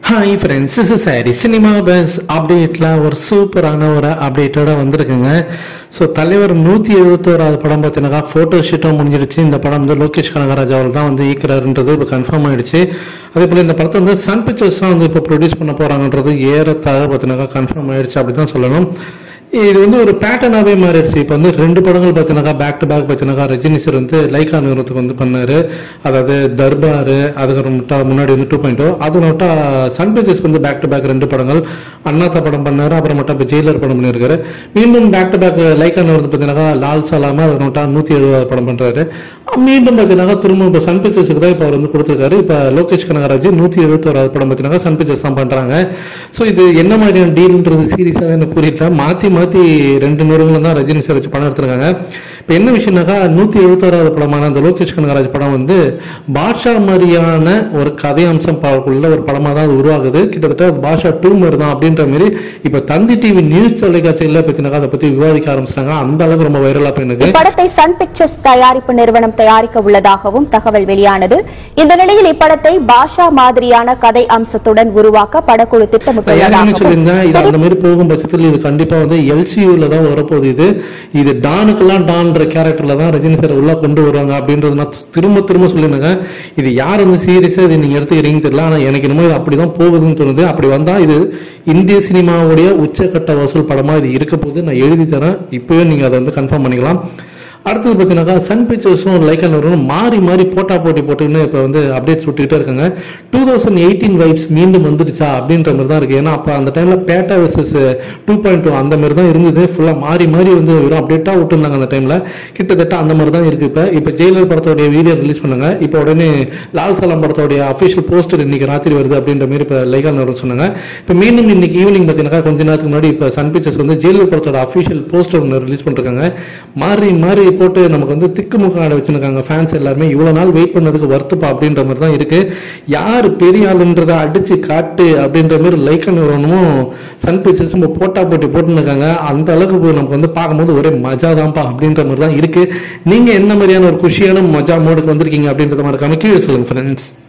hi friends is sorry cinema buzz அப்டேட்டில் ஒரு சூப்பரான ஒரு அப்டேட்டோட வந்திருக்குங்க ஸோ தலைவர் நூற்றி எழுபத்தோராது படம் பார்த்தீங்கன்னா ஃபோட்டோ ஷூட்டும் முடிஞ்சிருச்சு இந்த படம் வந்து லோகேஷ் கனகராஜ் அவர் தான் வந்து ஈக்கிறாருன்றது இப்போ கன்ஃபார்ம் ஆயிடுச்சு அதே போல் இந்த படத்தை வந்து சன் பிக்சர்ஸ் தான் வந்து இப்போ ப்ரொடியூஸ் பண்ண போகிறாங்கன்றது ஏறத்தாழ பார்த்தீங்கன்னா கன்ஃபார்ம் ஆயிடுச்சு அப்படி தான் சொல்லணும் இது வந்து ஒரு பேட்டர்னாகவே மாறிடுச்சு இப்போ வந்து ரெண்டு படங்கள் பார்த்தீங்கன்னாக்கா பேக் டு பேக் பார்த்தீங்கன்னாக்கா ரஜினி சார் வந்து லைக்கா நிறுவனத்துக்கு வந்து பண்ணாரு அதாவது தர்பார் அதுக்கப்புறமேட்டா முன்னாடி வந்து டூ பாயிண்ட் அது நோட்டா சன் பிக்சர்ஸ்க்கு வந்து பேக் டு பேக் ரெண்டு படங்கள் அண்ணாத்தா படம் பண்ணாரு அப்புறமேட்டா இப்போ ஜெயிலர் படம் பண்ணியிருக்காரு மீண்டும் பேக் டு பேக் லைக்கா நிறுவனத்து பார்த்தீங்கன்னாக்கா லால் சலாமா அது நோட்டா நூற்றி எழுபது படம் பண்ணுறாரு மீண்டும் பார்த்தீங்கன்னா திரும்ப இப்போ சன் பிக்சர்ஸுக்கு தான் இப்போ அவர் வந்து கொடுத்துருக்காரு இப்போ லோகேஷ் கனகராஜ் நூற்றி எழுபத்தோராது படம் பார்த்தீங்கன்னா சன் பிக்சர்ஸ் தான் பண்ணுறாங்க ஸோ இது என்ன மாதிரியான டீல்ன்றது சீரியஸாக எனக்கு புரியல மாற்றி மாற்றி ரெண்டு நிறுவனம் தான் ரஜினி சார் வச்சு படம் எடுத்திருக்காங்க இப்போ என்ன விஷயம்னாக்கா நூற்றி எழுபத்தோராது படமான அந்த லோகேஷ் கனகராஜ் படம் வந்து பாட்ஷா மாதிரியான ஒரு கதை அம்சம் உள்ள ஒரு படமாக தான் அது உருவாகுது கிட்டத்தட்ட அது பாஷா டூ மாதிரி தான் அப்படின்ற மாதிரி இப்போ தந்தி டிவி நியூஸ் தொலைக்காட்சியில் பார்த்தீங்கன்னா அதை பற்றி விவாதிக்க ஆரம்பிச்சிட்டாங்க அந்த அளவுக்கு ரொம்ப வைரலாக போயிருக்கு இப்படத்தை சன் பிக்சர்ஸ் தயாரிப்பு நிறுவனம் தயாரிக்க உள்ளதாகவும் தகவல் வெளியானது இந்த நிலையில் இப்படத்தை பாஷா மாதிரியான கதை அம்சத்துடன் உருவாக்க படக்குழு ஏற்கனவே சொல்லியிருந்தேன் இது திட்டமிட்டுள்ளதாகவும் அந்த மாதிரி போகும் பட்சத்தில் இது கண்டிப்பா வந்து எல்சியூல தான் வரப்போகுது இது இது டானுக்கெல்லாம் டான்ற கேரக்டர்ல தான் ரஜினி சார் உள்ள கொண்டு வருவாங்க அப்படின்றது நான் திரும்ப திரும்ப சொல்லிருந்தேங்க இது யார் வந்து சீரியஸா இது நீங்க எடுத்துக்கிறீங்கன்னு தெரியல ஆனா எனக்கு என்னமோ இது அப்படிதான் போகுதுன்னு தோணுது அப்படி வந்தா இது இந்திய சினிமாவுடைய உச்சக்கட்ட வசூல் படமா இது இருக்க போகுது நான் எழுதி தரேன் இப்பவே நீங்க அதை வந்து கன்ஃபார்ம் பண்ணிக்கலாம் அடுத்தது பார்த்தீங்கன்னாக்கா சன் பிக்சர்ஸும் லைக் நிறுவனம் மாறி மாறி போட்டா போட்டி போட்டுன்னு இப்போ வந்து அப்டேட்ஸ் விட்டுக்கிட்டே இருக்காங்க டூ தௌசண்ட் எயிட்டீன் வைப்ஸ் மீண்டும் வந்துடுச்சா அப்படின்ற மாதிரி தான் இருக்குது ஏன்னா அப்போ அந்த டைமில் Petta versus two point two அந்த மாதிரி தான் இருந்தது ஃபுல்லாக மாறி மாறி வந்து வெறும் அப்டேட்டாக விட்டுருந்தாங்க அந்த டைமில் கிட்டத்தட்ட அந்த மாதிரி தான் இருக்குது இப்போ இப்போ ஜெயிலர் படத்தோடைய வீடியோ ரிலீஸ் பண்ணாங்க இப்போ உடனே லால் சலாம் படத்தோடைய அஃபிஷியல் போஸ்டர் இன்னைக்கு ராத்திரி வருது அப்படின்ற மாதிரி இப்போ லைகா நிறுவனம் சொன்னாங்க இப்போ மீண்டும் இன்னைக்கு ஈவினிங் பார்த்தீங்கன்னா கொஞ்ச நேரத்துக்கு முன்னாடி இப்போ சன் பிக்சர்ஸ் வந்து ஜெயிலர் படத்தோட அஃபிஷியல் போஸ்டர் ஒன்று ரிலீஸ் பண்ணிருக்காங்க மாறி மாறி போட்டு நமக்கு வந்து திக்கு முக்க ஆட வச்சிருக்காங்க ஃபேன்ஸ் எல்லாருமே இவ்வளோ நாள் வெயிட் பண்ணதுக்கு வருத்தப்பா அப்படின்ற மாதிரி தான் இருக்கு யார் பெரிய ஆளுன்றதை அடிச்சு காட்டு அப்படின்ற மாதிரி லைக் நிறுவனமும் சன் பிக்சர்ஸும் இப்போ போட்டா போட்டி போட்டுன்னு இருக்காங்க அந்த அளவுக்கு நமக்கு வந்து பார்க்கும்போது ஒரே மஜா தான்ப்பா அப்படின்ற மாதிரி தான் இருக்கு நீங்க என்ன மாதிரியான ஒரு குஷியான மஜா மோடுக்கு வந்திருக்கீங்க அப்படின்றத மாதிரி கீழே சொல்லுங்க ஃப்ரெண்ட்ஸ்